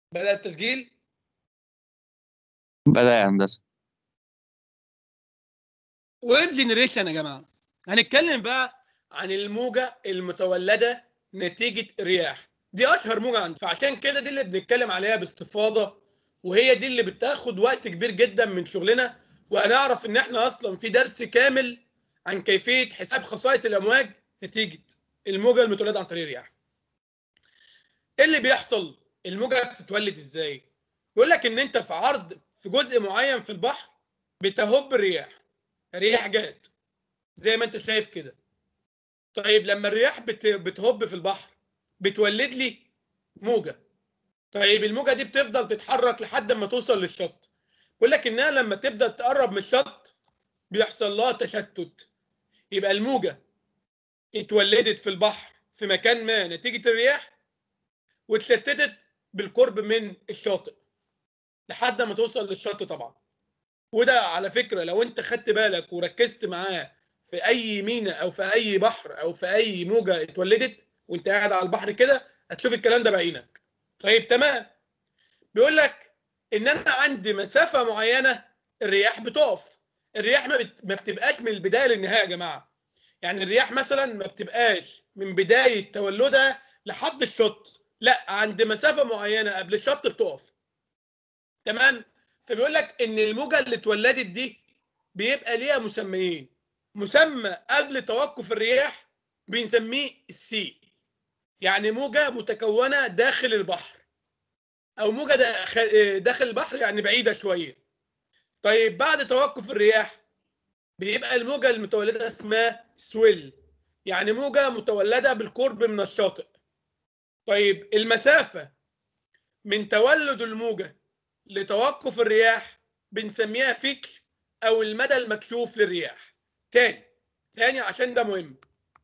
بدأ التسجيل بدأ يا هندسة ويف جنريشن يا جماعه هنتكلم بقى عن الموجه المتولده نتيجه الرياح دي اشهر موجه عندي فعشان كده دي اللي بنتكلم عليها باستفاضه وهي دي اللي بتاخد وقت كبير جدا من شغلنا وهنعرف ان احنا اصلا في درس كامل عن كيفيه حساب خصائص الامواج نتيجه الموجه المتولده عن طريق الرياح ايه اللي بيحصل الموجه بتتولد ازاي يقول لك ان انت في عرض في جزء معين في البحر بتهب الرياح رياح جات زي ما انت شايف كده طيب لما الرياح بت... بتهب في البحر بتولد لي موجه طيب الموجه دي بتفضل تتحرك لحد ما توصل للشط يقول لك انها لما تبدا تقرب من الشط بيحصل لها تشتت يبقى الموجه اتولدت في البحر في مكان ما نتيجه الرياح واتشتتت بالقرب من الشاطئ لحد ما توصل للشط طبعا وده على فكره لو انت خدت بالك وركزت معاه في اي ميناء او في اي بحر او في اي موجه اتولدت وانت قاعد على البحر كده هتشوف الكلام ده بعينك طيب تمام بيقول لك ان انا عندي مسافه معينه الرياح بتقف الرياح ما, بت... ما بتبقاش من البدايه للنهايه يا جماعه يعني الرياح مثلا ما بتبقاش من بدايه تولدها لحد الشط لا عند مسافه معينه قبل الشط بتقف تمام فبيقول لك ان الموجه اللي اتولدت دي بيبقى ليها مسميين مسمى قبل توقف الرياح بنسميه السي يعني موجه متكونه داخل البحر او موجه داخل البحر يعني بعيده شويه طيب بعد توقف الرياح بيبقى الموجه المتولده اسمها سويل يعني موجه متولده بالقرب من الشاطئ طيب المسافه من تولد الموجه لتوقف الرياح بنسميها فيك او المدى المكشوف للرياح تاني تاني عشان ده مهم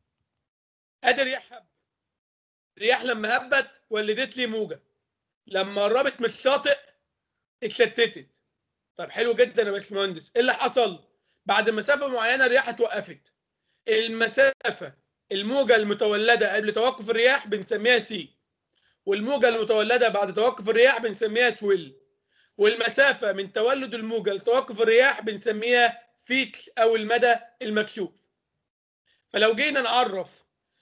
ادي رياح هبت الرياح لما هبت ولدت لي موجه لما قربت من الشاطئ اتشتتت طب حلو جدا يا باشمهندس ايه اللي حصل بعد مسافه معينه الرياح اتوقفت المسافه الموجه المتولده قبل توقف الرياح بنسميها سي والموجه المتولده بعد توقف الرياح بنسميها سويل والمسافة من تولد الموجة لتوقف الرياح بنسميها فيك أو المدى المكشوف فلو جينا نعرف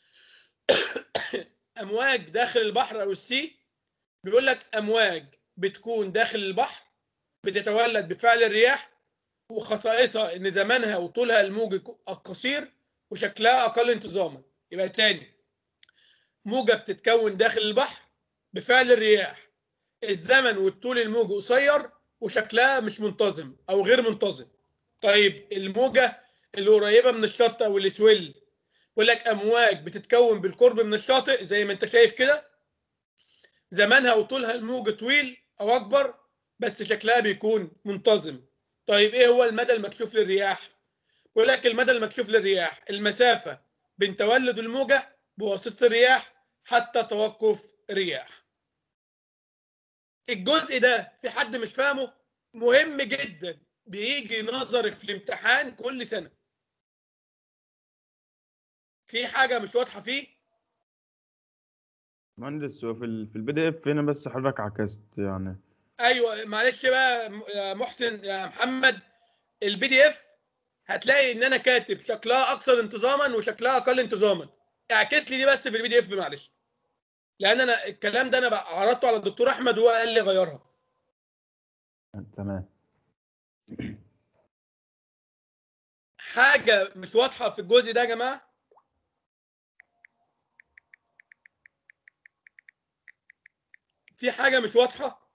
أمواج داخل البحر أو السي بيقول لك أمواج بتكون داخل البحر بتتولد بفعل الرياح وخصائصها إن زمانها وطولها الموجي قصير وشكلها أقل انتظاما يبقى تاني موجة بتتكون داخل البحر بفعل الرياح الزمن والطول الموجي قصير وشكلها مش منتظم او غير منتظم طيب الموجه اللي قريبه من الشط او السويل يقول لك امواج بتتكون بالقرب من الشاطئ زي ما انت شايف كده زمانها وطولها الموجي طويل او اكبر بس شكلها بيكون منتظم طيب ايه هو المدى المكشوف للرياح يقول لك المدى المكشوف للرياح المسافه بين تولد الموجه بواسطه الرياح حتى توقف الرياح الجزء ده في حد مش فاهمه مهم جدا بيجي نظري في الامتحان كل سنه في حاجه مش واضحه فيه مهندس هو في ال في البي دي اف هنا بس حضرتك عكست يعني ايوه معلش بقى يا محسن يا محمد البي دي اف هتلاقي ان انا كاتب شكلها اكثر انتظاما وشكلها اقل انتظاما اعكس لي دي بس في البي دي اف معلش لان انا الكلام ده انا عرضته على الدكتور احمد وهو قال لي غيرها تمام حاجه مش واضحه في الجزء ده يا جماعه في حاجه مش واضحه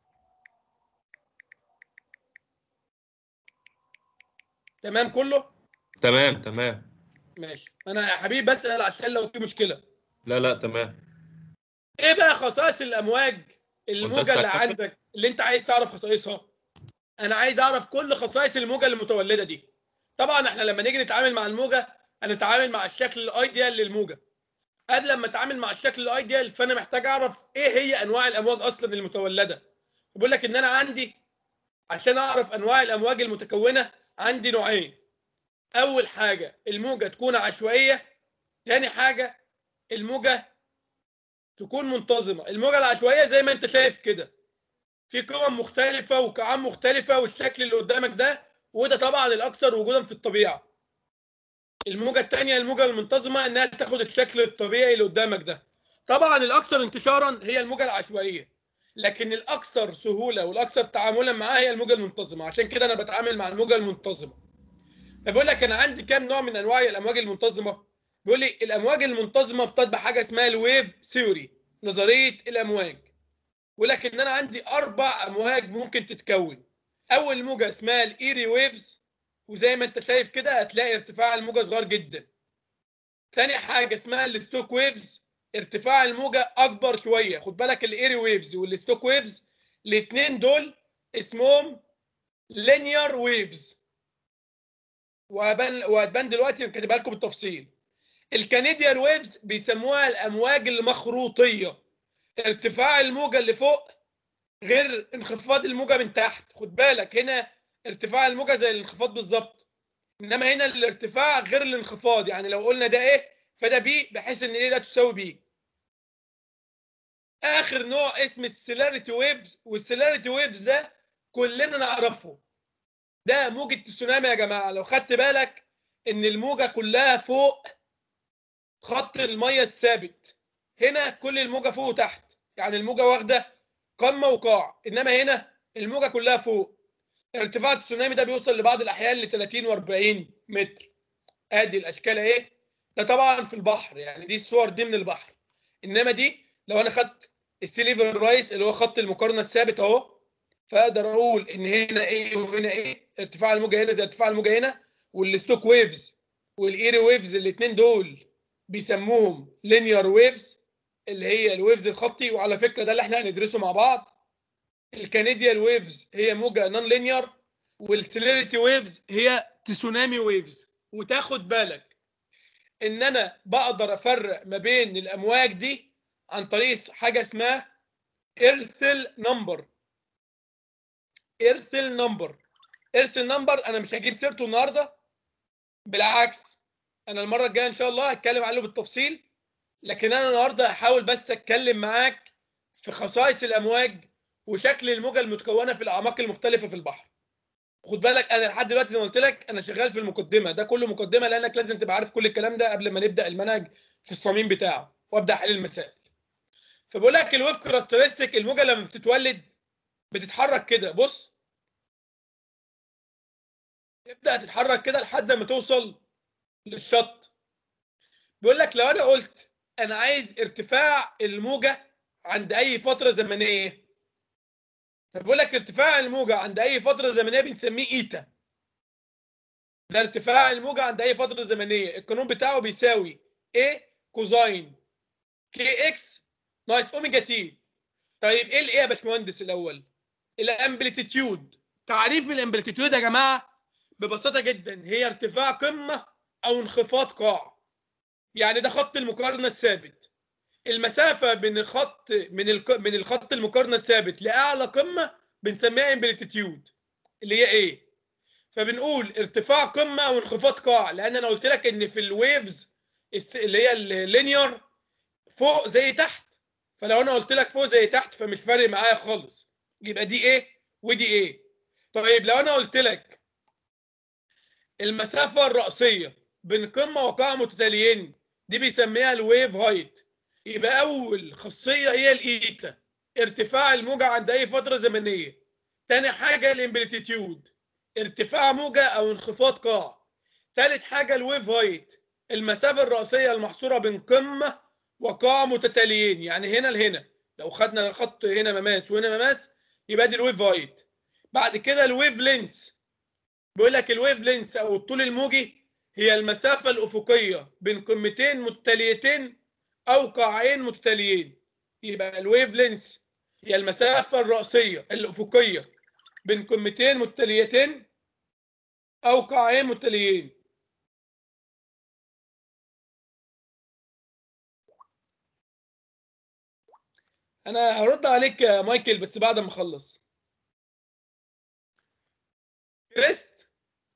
تمام كله تمام تمام ماشي انا يا حبيبي بسال عشان لو في مشكله لا لا تمام ايه بقى خصائص الامواج الموجه اللي هتكمل؟ عندك اللي انت عايز تعرف خصائصها انا عايز اعرف كل خصائص الموجه المتولده دي طبعا احنا لما نيجي نتعامل مع الموجه هنتعامل مع الشكل الايديال للموجه قبل ما اتعامل مع الشكل الايديال فانا محتاج اعرف ايه هي انواع الامواج اصلا المتولده بيقول لك ان انا عندي عشان اعرف انواع الامواج المتكونه عندي نوعين اول حاجه الموجه تكون عشوائيه تاني حاجه الموجه تكون منتظمه الموجه العشوائيه زي ما انت شايف كده في قوم مختلفه وقاعات مختلفه والشكل اللي قدامك ده وده طبعا الاكثر وجودا في الطبيعه الموجه الثانيه الموجه المنتظمه انها تاخد الشكل الطبيعي اللي قدامك ده طبعا الاكثر انتشارا هي الموجه العشوائيه لكن الاكثر سهوله والاكثر تعاملا معاها هي الموجه المنتظمه عشان كده انا بتعامل مع الموجه المنتظمه فبقول لك انا عندي كام نوع من انواع الامواج المنتظمه بيقول لي الامواج المنتظمه بتطبق حاجه اسمها الويف ثيوري نظريه الامواج بيقول لك ان انا عندي اربع امواج ممكن تتكون اول موجه اسمها الايري ويفز وزي ما انت شايف كده هتلاقي ارتفاع الموجه صغير جدا تاني حاجه اسمها الستوك ويفز ارتفاع الموجه اكبر شويه خد بالك الايري ويفز والستوك ويفز الاثنين دول اسمهم لينير ويفز وهبان وهتبان دلوقتي كاتبها لكم بالتفصيل الكنديان ويفز بيسموها الامواج المخروطيه ارتفاع الموجه اللي فوق غير انخفاض الموجه من تحت خد بالك هنا ارتفاع الموجه زي الانخفاض بالظبط انما هنا الارتفاع غير الانخفاض يعني لو قلنا ده ايه فده بي بحيث ان ايه لا تساوي بي اخر نوع اسم السيلاريتي ويفز والسيلاريتي ويفز ده كلنا نعرفه ده موجة تسونامي يا جماعة لو خدت بالك ان الموجة كلها فوق خط المية الثابت هنا كل الموجة فوق وتحت يعني الموجة واخدة قمة وقاع انما هنا الموجة كلها فوق ارتفاع التسونامي ده بيوصل لبعض الاحيان ل 30 و40 متر ادي الاشكال ايه ده طبعا في البحر يعني دي الصور دي من البحر انما دي لو انا خدت السي ليفل رايس اللي هو خط المقارنه الثابت اهو فاقدر اقول ان هنا ايه وهنا ايه ارتفاع الموجه هنا زي ارتفاع الموجه هنا والستوك ويفز والايري ويفز الاثنين دول بيسموهم لينير ويفز اللي هي الويفز الخطي وعلى فكره ده اللي احنا هندرسه مع بعض الكنديال ويفز هي موجه نون لينير والسيليريتي ويفز هي تسونامي ويفز وتاخد بالك ان انا بقدر افرق ما بين الامواج دي عن طريق حاجه اسمها ايرثل نمبر ايرثل نمبر ايرثل نمبر انا مش هجيب سيرته النهارده بالعكس انا المره الجايه ان شاء الله هتكلم عنه بالتفصيل لكن انا النهارده هحاول بس اتكلم معاك في خصائص الامواج وشكل الموجه المتكونه في الاعماق المختلفه في البحر خد بالك انا لحد دلوقتي زي ما قلت لك انا شغال في المقدمه ده كله مقدمه لانك لازم تبقى عارف كل الكلام ده قبل ما نبدا المنهج في الصميم بتاعه وابدا احل المسائل فبقول لك الويف كاركترستيك الموجه لما بتتولد بتتحرك كده بص تبدا تتحرك كده لحد ما توصل للشط بيقول لك لو انا قلت انا عايز ارتفاع الموجه عند اي فتره زمنيه فبيقول لك ارتفاع الموجه عند اي فتره زمنيه بنسميه ايتا ده ارتفاع الموجه عند اي فتره زمنيه القانون بتاعه بيساوي A كوزاين كي اكس ناقص اوميجا تي طيب ايه الايه يا باشمهندس الاول الامبليتيود تعريف الامبليتيود يا جماعه ببساطه جدا هي ارتفاع قمه او انخفاض قاع يعني ده خط المقارنه الثابت المسافه بين الخط من الك... من الخط المقارنه الثابت لاعلى قمه بنسميها امبليتيود اللي هي ايه فبنقول ارتفاع قمه او انخفاض قاع لان انا قلت لك ان في الويفز اللي هي اللينير فوق زي تحت فلو انا قلت لك فوق زي تحت فمش فارق معايا خالص يبقى دي ايه ودي ايه طيب لو انا قلت لك المسافه الرأسيه بين قمه وقاع متتاليين دي بيسميها الويف هايت يبقى اول خاصيه هي الايتا ارتفاع الموجه عند اي فتره زمنيه تاني حاجه الامبليتيود ارتفاع موجه او انخفاض قاع تالت حاجه الويف هايت المسافه الرأسيه المحصوره بين قمه وقاع متتاليين يعني هنا لهنا لو خدنا خط هنا مماس وهنا مماس يبقى دي الويف هايت بعد كده الويف لينس بيقول لك الويف لينس او الطول الموجي هي المسافه الافقيه بين قمتين متتاليتين او قاعين متتاليين يبقى الويف لينس هي المسافه الرأسيه الافقيه بين قمتين متتاليتين او قاعين متتاليين انا هرد عليك يا مايكل بس بعد ما اخلص كريست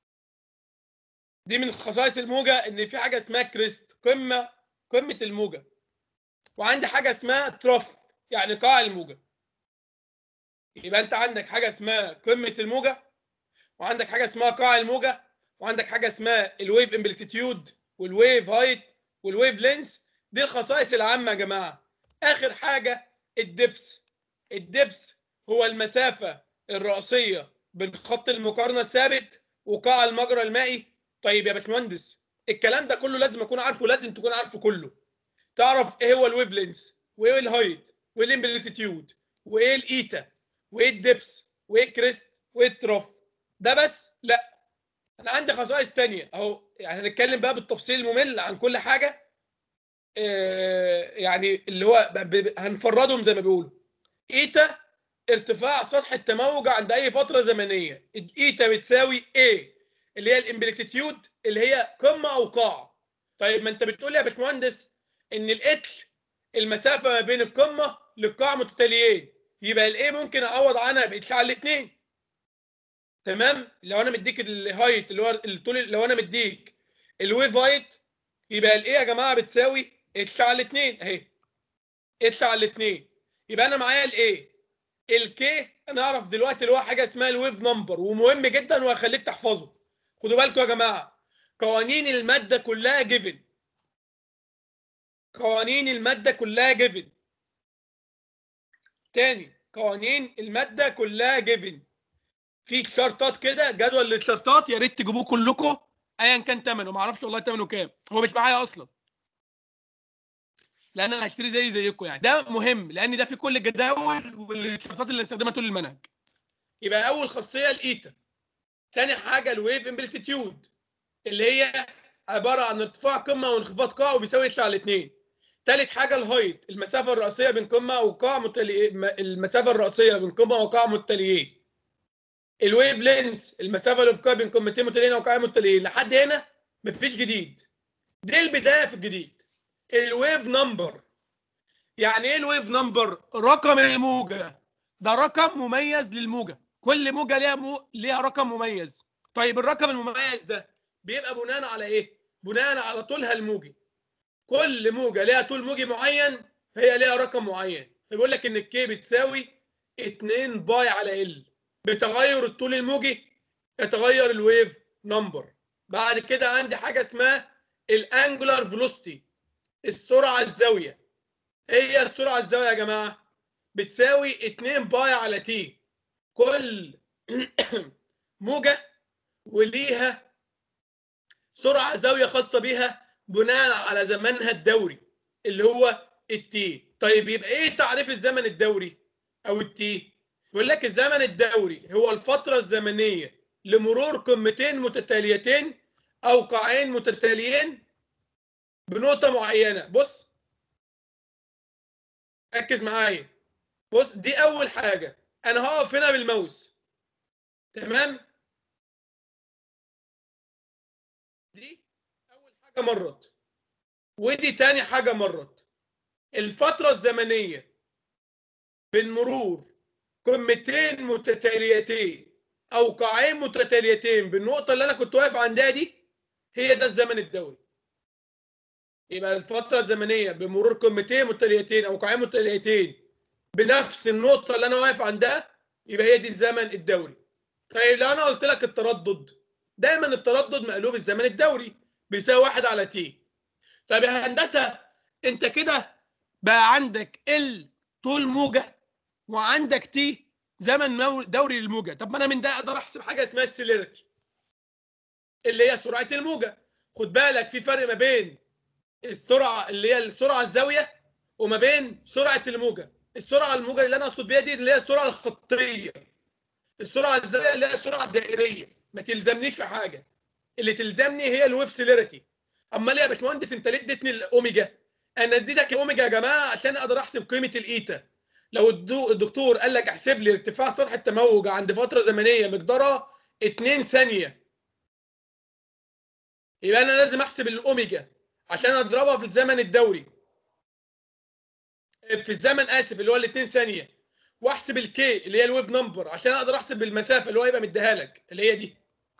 دي من خصائص الموجة ان في حاجة اسمها كريست قمة قمة الموجة وعندي حاجة اسمها تروف يعني قاع الموجة يبقى انت عندك حاجه اسمها قمه الموجه وعندك حاجه اسمها قاع الموجه وعندك حاجه اسمها الويف امبليتيود والويف هايت والويف لينس دي الخصائص العامه يا جماعه اخر حاجه الدبس الدبس هو المسافه الرئيسيه بين خط المقارنه الثابت وقاع المجرى المائي طيب يا باشمهندس الكلام ده كله لازم اكون عارفه لازم تكون عارفه كله تعرف ايه هو الويف لينس وايه الهايت وايه الامبليتيود وايه الايتا وايه الدبس وايه الكريست وايه التراف ده بس لا انا عندي خصائص تانية اهو يعني هنتكلم بقى بالتفصيل الممل عن كل حاجه آه يعني اللي هو ب- ب- هنفردهم زي ما بيقولوا ايتا ارتفاع سطح التموج عند اي فتره زمنيه ايتا بتساوي ايه اللي هي الامبليتيود اللي هي قمه او قاع طيب ما انت بتقول لي يا باشمهندس ان الاتل المسافه ما بين القمه للقاع متتاليين يبقى الايه ممكن اعوض عنها باتل على الاثنين تمام لو انا مديك الهايت اللي هو الطول لو انا مديك الويف هايت يبقى الايه يا جماعه بتساوي اتل على الاثنين اهي اتل على الاثنين يبقى انا معايا الايه الكي انا اعرف دلوقتي اللي هو حاجه اسمها الويف نمبر ومهم جدا وهخليك تحفظه خدوا بالكم يا جماعه قوانين الماده كلها جيفن قوانين الماده كلها جيفن تاني قوانين الماده كلها جيفن في شرطات كده جدول للشرطات يا ريت تجيبوه كلكم ايا كان ثمنه ما اعرفش والله ثمنه كام هو مش معايا اصلا لان انا هشتري زي زيكم يعني ده مهم لان ده في كل الجداول والشرطات اللي هنستخدمها طول المنهج يبقى اول خاصيه الايتا تاني حاجه الويف امبليتيود اللي هي عباره عن ارتفاع قمه وانخفاض قاع وبيساوي يطلع على الاثنين تالت حاجه الهايت المسافه الرئيسيه بين قمه وقاع متلي... المسافه الرئيسيه بين قمه وقاع متتاليين الويف لينس المسافه الافقيه بين قمتين متتاليين وقاعين متتاليين لحد هنا مفيش جديد دي البدايه في الجديد الويف نمبر يعني ايه الويف نمبر رقم الموجه ده رقم مميز للموجه كل موجه ليها مو... ليها رقم مميز طيب الرقم المميز ده بيبقى بناء على ايه بناء على طولها الموجي كل موجه ليها طول موجي معين هي ليها رقم معين فبيقول لك ان الكي بتساوي 2 باي على ال بتغير الطول الموجي يتغير الويف نمبر بعد كده عندي حاجه اسمها الانجولار فيلوسيتي السرعه الزاويه ايه هي السرعه الزاويه يا جماعه بتساوي 2 باي على تي كل موجه وليها سرعه زاويه خاصه بيها بناء على زمنها الدوري اللي هو التي طيب يبقى ايه تعريف الزمن الدوري او التي يقول لك الزمن الدوري هو الفتره الزمنيه لمرور قمتين متتاليتين او قاعين متتاليين بنقطه معينه بص ركز معايا بص دي اول حاجه انا هقف هنا بالماوس تمام دي اول حاجه مرت ودي تاني حاجه مرت الفتره الزمنيه بين مرور قمتين متتاليتين او قاعين متتاليتين بالنقطه اللي انا كنت واقف عندها دي هي ده الزمن الدوري يبقى الفتره الزمنيه بمرور قمتين متتاليتين او قاعين متتاليتين بنفس النقطه اللي انا واقف عندها يبقى هي دي الزمن الدوري طيب لو انا قلت لك التردد دايما التردد مقلوب الزمن الدوري بيساوي واحد على تي طيب يا هندسه انت كده بقى عندك ال طول موجه وعندك تي زمن مو- دوري للموجه طب ما انا من ده اقدر احسب حاجه اسمها السيليرتي اللي هي سرعه الموجه خد بالك في فرق ما بين السرعه اللي هي السرعه الزاويه وما بين سرعه الموجه السرعه الموجه اللي انا اقصد بيها دي اللي هي السرعه الخطيه السرعه الزاويه اللي هي السرعه الدائريه ما تلزمنيش في حاجه اللي تلزمني هي الويف سيليرتي امال ايه يا باشمهندس انت ليه اديتني الاوميجا انا اديتك الاوميجا يا جماعه عشان اقدر احسب قيمه الايتا لو الدو- الدكتور قال لك احسب لي ارتفاع سطح التموج عند فتره زمنيه مقدارها 2 ثانيه يبقى انا لازم احسب الاوميجا عشان اضربها في الزمن الدوري في الزمن اسف اللي هو ال 2 ثانيه واحسب الكي اللي هي الويف نمبر عشان اقدر احسب المسافه اللي هو يبقى مديها لك اللي هي دي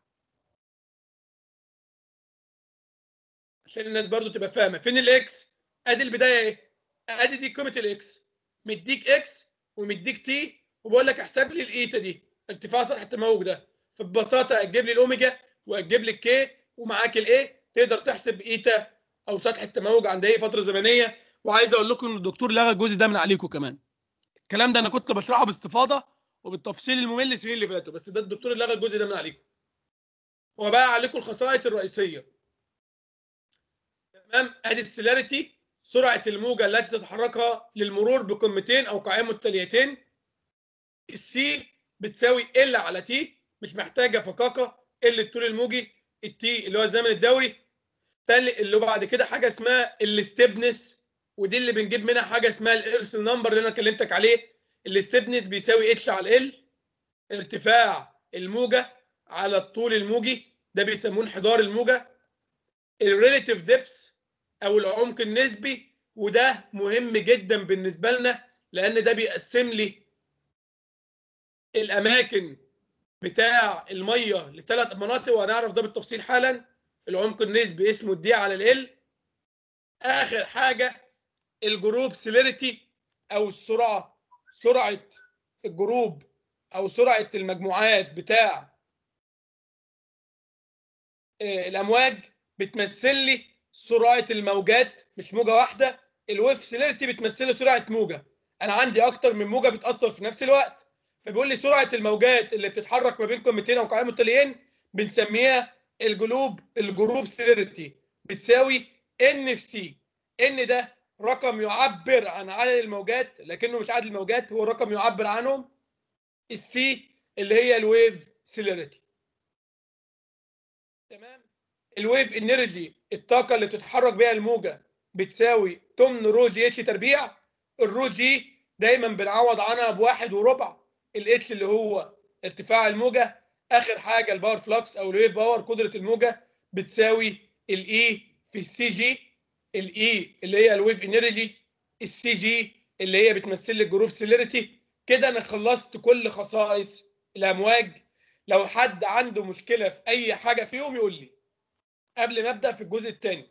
عشان الناس برضو تبقى فاهمه فين الاكس ادي البدايه ايه ادي دي قيمه الاكس مديك اكس ومديك تي وبقول لك احسب لي الايتا دي ارتفاع سطح التموج ده فببساطه هتجيب لي الاوميجا وهتجيب لي الكي ومعاك الايه تقدر تحسب ايتا او سطح التموج عند اي فتره زمنيه وعايز اقول لكم ان الدكتور لغى الجزء ده من عليكم كمان الكلام ده انا كنت بشرحه باستفاضه وبالتفصيل الممل السنين اللي فاتوا بس ده الدكتور اللي لغى الجزء ده من عليكم وبقى عليكم الخصائص الرئيسيه تمام ادي السيلاريتي سرعه الموجه التي تتحركها للمرور بقمتين او قاعين متتاليتين السي بتساوي ال على تي مش محتاجه فكاكه ال الطول الموجي التي اللي هو الزمن الدوري تاني اللي بعد كده حاجه اسمها الاستبنس ودي اللي بنجيب منها حاجه اسمها الارسل نمبر اللي انا كلمتك عليه الاستبنس بيساوي اتش على ال ارتفاع الموجه على الطول الموجي ده بيسموه انحدار الموجه الريليتيف ديبس او العمق النسبي وده مهم جدا بالنسبه لنا لان ده بيقسم لي الاماكن بتاع الميه لثلاث مناطق وهنعرف ده بالتفصيل حالا العمق النسبي اسمه الدي على ال اخر حاجه الجروب سيليريتي او السرعه سرعه الجروب او سرعه المجموعات بتاع آه، الامواج بتمثل لي سرعه الموجات مش موجه واحده الويف سيليريتي بتمثل لي سرعه موجه انا عندي اكتر من موجه بتاثر في نفس الوقت فبيقول لي سرعه الموجات اللي بتتحرك ما بين قمتين او قاعين متتاليين بنسميها الجلوب الجروب سيليريتي بتساوي ان في سي ان ده رقم يعبر عن عدد الموجات لكنه مش عدد الموجات هو رقم يعبر عنهم السي اللي هي الويف سيليريتي تمام الويف انرجي الطاقه اللي بتتحرك بيها الموجه بتساوي 8 رو جي اتش تربيع الرو جي دايما بنعوض عنها بواحد وربع الاتش اللي هو ارتفاع الموجه اخر حاجه الباور فلكس او الويف باور قدره الموجه بتساوي الاي في السي جي الاي اللي هي الويف انرجي السي جي اللي هي بتمثل لي الجروب سيليريتي كده انا خلصت كل خصائص الامواج لو حد عنده مشكله في اي حاجه فيهم يقول لي قبل ما ابدا في الجزء الثاني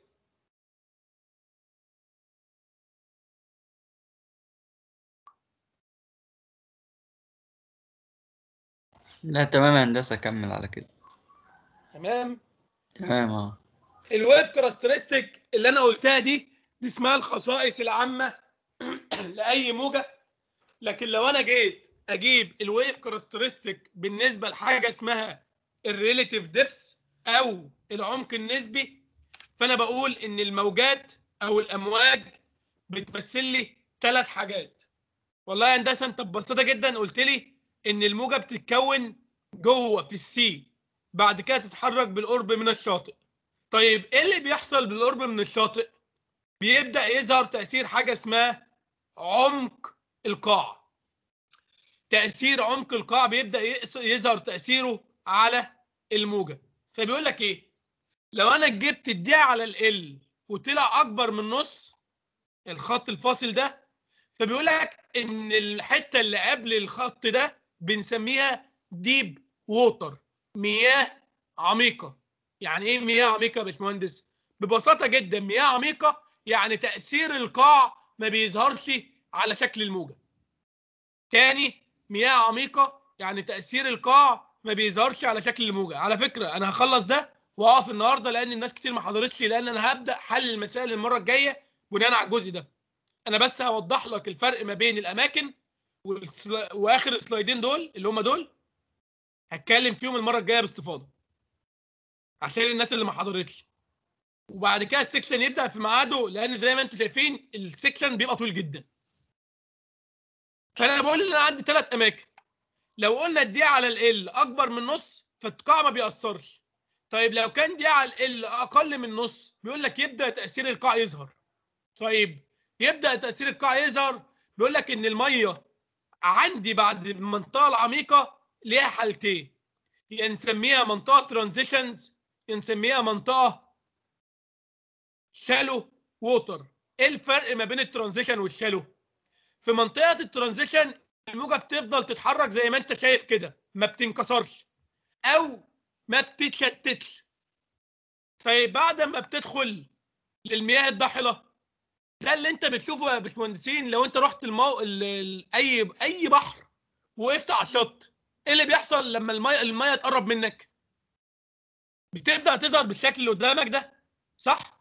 لا تمام يا هندسة كمل على كده تمام تمام اه الويف كاركترستيك اللي انا قلتها دي دي اسمها الخصائص العامه لاي موجه لكن لو انا جيت اجيب الويف كاركترستيك بالنسبه لحاجه اسمها الريليتيف ديبس او العمق النسبي فانا بقول ان الموجات او الامواج بتمثل لي ثلاث حاجات والله يا هندسه انت ببساطه جدا قلت لي ان الموجه بتتكون جوه في السي بعد كده تتحرك بالقرب من الشاطئ طيب ايه اللي بيحصل بالقرب من الشاطئ بيبدا يظهر تاثير حاجه اسمها عمق القاع تاثير عمق القاع بيبدا يقص- يظهر تاثيره على الموجه فبيقول لك ايه لو انا جبت الدي على ال وطلع اكبر من نص الخط الفاصل ده فبيقول لك ان الحته اللي قبل الخط ده بنسميها ديب ووتر مياه عميقه يعني ايه مياه عميقه يا باشمهندس ببساطه جدا مياه عميقه يعني تاثير القاع ما بيظهرش على شكل الموجه تاني مياه عميقه يعني تاثير القاع ما بيظهرش على شكل الموجه على فكره انا هخلص ده واقف النهارده لان الناس كتير ما حضرتش لان انا هبدا حل المسائل المره الجايه بناء على الجزء ده انا بس هوضح لك الفرق ما بين الاماكن والسلا... واخر السلايدين دول اللي هم دول هتكلم فيهم المره الجايه باستفاضه عشان الناس اللي ما حضرتش وبعد كده السكشن يبدا في ميعاده لان زي ما انتم شايفين السكشن بيبقى طويل جدا فانا بقول ان انا عندي ثلاث اماكن لو قلنا الدي على ال اكبر من نص فالقاع ما بيأثرش طيب لو كان دي على ال اقل من نص بيقول لك يبدا تاثير القاع يظهر طيب يبدا تاثير القاع يظهر بيقول لك ان الميه عندي بعد المنطقه العميقه ليها حالتين يا نسميها منطقه ترانزيشنز يا نسميها منطقه شالو ووتر ايه الفرق ما بين الترانزيشن والشالو في منطقه الترانزيشن الموجه بتفضل تتحرك زي ما انت شايف كده ما بتنكسرش او ما بتتشتتش طيب بعد ما بتدخل للمياه الضاحله ده اللي انت بتشوفه يا باشمهندسين لو انت رحت المو... ال... ال... اي اي بحر وقفت على الشط ايه اللي بيحصل لما الميه الميه تقرب منك بتبدا تظهر بالشكل اللي قدامك ده صح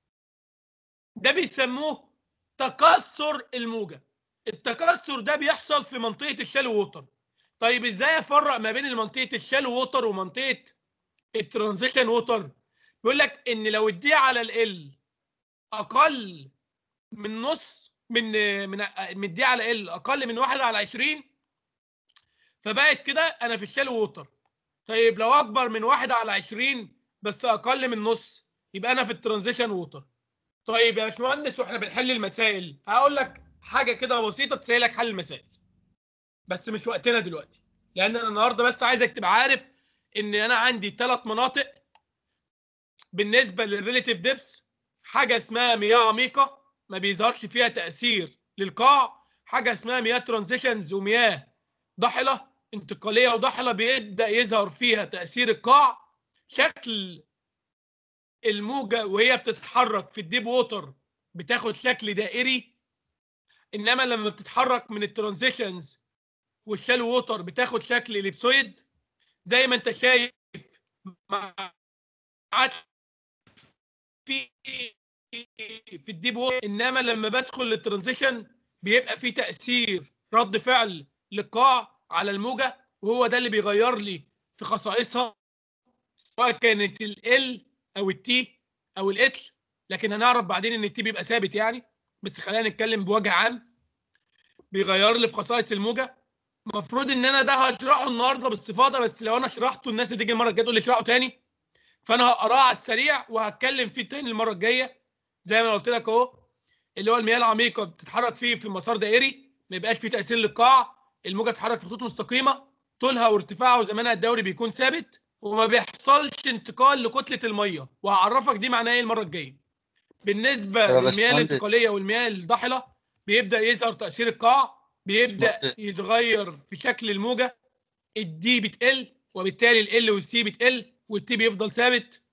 ده بيسموه تكسر الموجه التكسر ده بيحصل في منطقه الشالو ووتر طيب ازاي افرق ما بين منطقه الشالو ووتر ومنطقه الترانزيشن ووتر بيقول لك ان لو الدي على ال اقل من نص من من من الدي على ال اقل من 1 على 20 فبقت كده انا في الشالو ووتر طيب لو اكبر من 1 على 20 بس اقل من نص يبقى انا في الترانزيشن ووتر طيب يا باشمهندس واحنا بنحل المسائل هقول لك حاجه كده بسيطه تسهلك حل المسائل بس مش وقتنا دلوقتي لان انا النهارده بس عايزك تبقى عارف ان انا عندي ثلاث مناطق بالنسبه للريليتيف ديبس حاجه اسمها مياه عميقه ما بيظهرش فيها تاثير للقاع حاجه اسمها مياه ترانزيشنز ومياه ضحله انتقاليه وضحله بيبدا يظهر فيها تاثير القاع شكل الموجه وهي بتتحرك في الديب ووتر بتاخد شكل دائري انما لما بتتحرك من الترانزيشنز والشالو ووتر بتاخد شكل اليبسويد زي ما انت شايف ما عادش في في الديب ووتر انما لما بدخل للترانزيشن بيبقى في تاثير رد فعل للقاع على الموجه وهو ده اللي بيغير لي في خصائصها سواء كانت ال او التي او الاتل لكن هنعرف بعدين ان التي بيبقى ثابت يعني بس خلينا نتكلم بوجه عام بيغير لي في خصائص الموجه المفروض ان انا ده هشرحه النهارده باستفاضه بس لو انا شرحته الناس تيجي المره الجايه تقول لي اشرحه تاني فانا هقراه على السريع وهتكلم فيه تاني المره الجايه زي ما أنا قلت لك اهو اللي هو المياه العميقه بتتحرك فيه في مسار دائري ما يبقاش فيه تاثير للقاع الموجه تتحرك في خطوط مستقيمه طولها وارتفاعها وزمانها الدوري بيكون ثابت وما بيحصلش انتقال لكتله الميه وهعرفك دي معناها ايه المره الجايه بالنسبه طب يا للمياه باشمهندس. الانتقاليه والمياه الضحله بيبدا يظهر تاثير القاع بيبدا باشمهندس. يتغير في شكل الموجه الدي بتقل وبالتالي ال والسي بتقل والتي بيفضل ثابت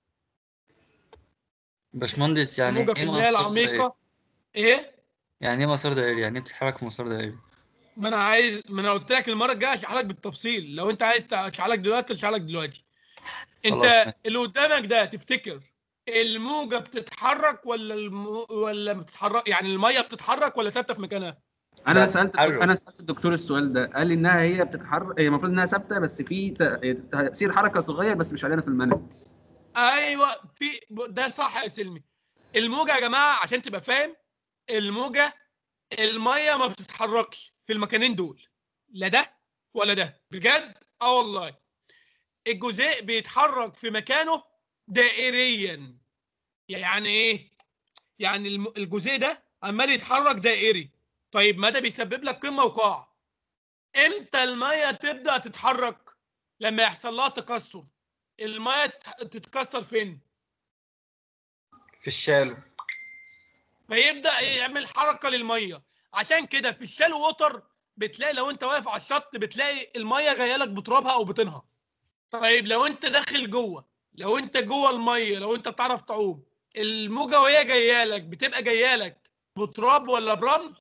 باشمهندس يعني الموجه في ايه المياه مسار دائري؟ العميقه ايه يعني ايه مسار دائري يعني ايه بتتحرك في مسار دائري ما انا عايز ما انا قلت لك المره الجايه اشرح لك بالتفصيل لو انت عايز اشرح لك دلوقتي اشرح لك دلوقتي انت خلاص ماشي. اللي قدامك ده تفتكر الموجه بتتحرك ولا الم... ولا بتتحرك يعني الميه بتتحرك ولا ثابته في مكانها انا لا، سالت بتتحرك. انا سالت الدكتور السؤال ده قال لي انها هي بتتحرك هي المفروض انها ثابته بس في ت- تاثير حركه صغير بس مش علينا في المنهج ايوه في ده صح يا سلمي الموجه يا جماعه عشان تبقى فاهم الموجه الميه ما بتتحركش في المكانين دول لا ده ولا ده بجد اه والله الجزيء بيتحرك في مكانه دائريا يعني ايه يعني الم- الجزيء ده عمال يتحرك دائري طيب ما ده بيسبب لك قمه وقاع امتى الميه تبدا تتحرك لما يحصل لها تكسر الميه تت- تتكسر فين في الشالو فيبدا يعمل حركه للميه عشان كده في الشال ووتر بتلاقي لو انت واقف على الشط بتلاقي الميه جايه لك بترابها او بطينها طيب لو انت داخل جوه لو انت جوه الميه لو انت بتعرف تعوم الموجه وهي جايه لك بتبقى جايه لك بتراب ولا برمل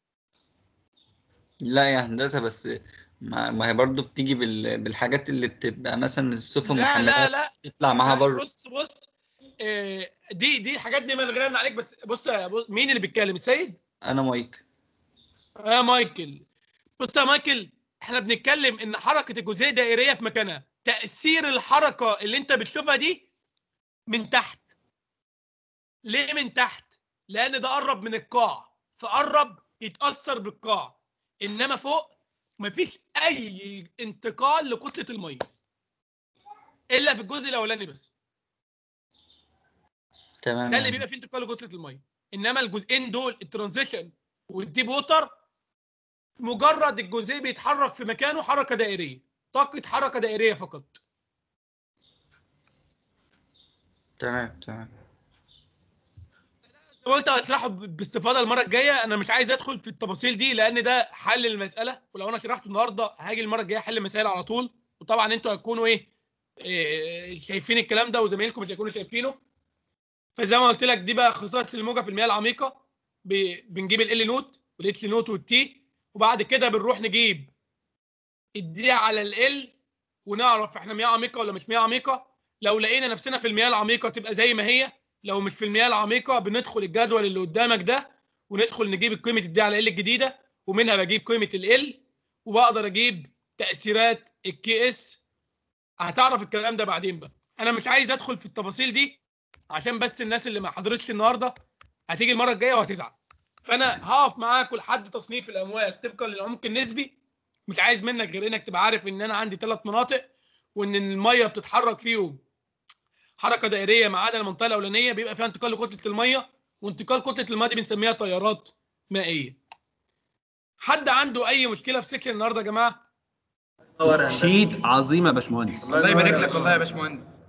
لا يا هندسة بس ما, ما هي برضو بتيجي بال... بالحاجات اللي بتبقى مثلا السفن لا لا محملات لا تطلع معاها لا، بره بص بص آه، دي دي حاجات دي من غير من عليك بس بص يا بص مين اللي بيتكلم السيد انا مايك يا مايكل بص يا مايكل احنا بنتكلم ان حركه الجزيء دائريه في مكانها تاثير الحركه اللي انت بتشوفها دي من تحت ليه من تحت لان ده قرب من القاع فقرب يتاثر بالقاع انما فوق مفيش اي انتقال لكتله الميه الا في الجزء الاولاني بس تمام ده اللي يعني. بيبقى فيه انتقال لكتله الميه انما الجزئين دول الترانزيشن والديب ووتر مجرد الجزيء بيتحرك في مكانه حركه دائريه طاقه حركه دائريه فقط تمام تمام زي ما قلت هشرحه ب- باستفاضه المره الجايه انا مش عايز ادخل في التفاصيل دي لان ده حل المساله ولو انا شرحته النهارده هاجي المره الجايه احل المسائل على طول وطبعا انتوا هتكونوا ايه, إيه شايفين الكلام ده وزمايلكم مش هيكونوا شايفينه فزي ما قلت لك دي بقى خصائص الموجه في المياه العميقه ب- بنجيب ال نوت والاتش نوت والتي وبعد كده بنروح نجيب الدي على ال ونعرف احنا مياه عميقه ولا مش مياه عميقه لو لقينا نفسنا في المياه العميقه تبقى زي ما هي لو مش في المياه العميقه بندخل الجدول اللي قدامك ده وندخل نجيب قيمه الدي على ال الجديده ومنها بجيب قيمه ال وبقدر اجيب تاثيرات الكي اس هتعرف الكلام ده بعدين بقى انا مش عايز ادخل في التفاصيل دي عشان بس الناس اللي ما حضرتش النهارده هتيجي المره الجايه وهتزعل فانا هقف معاكم لحد تصنيف الاموال طبقا للعمق النسبي مش عايز منك غير انك تبقى عارف ان انا عندي ثلاث مناطق وان الميه بتتحرك فيهم حركه دائريه ما عدا المنطقه الاولانيه بيبقى فيها انتقال لكتله الميه وانتقال كتله الميه دي بنسميها تيارات مائيه حد عنده اي مشكله في سكشن النهارده يا جماعه شيت عظيمه يا باشمهندس الله يبارك لك والله يا باشمهندس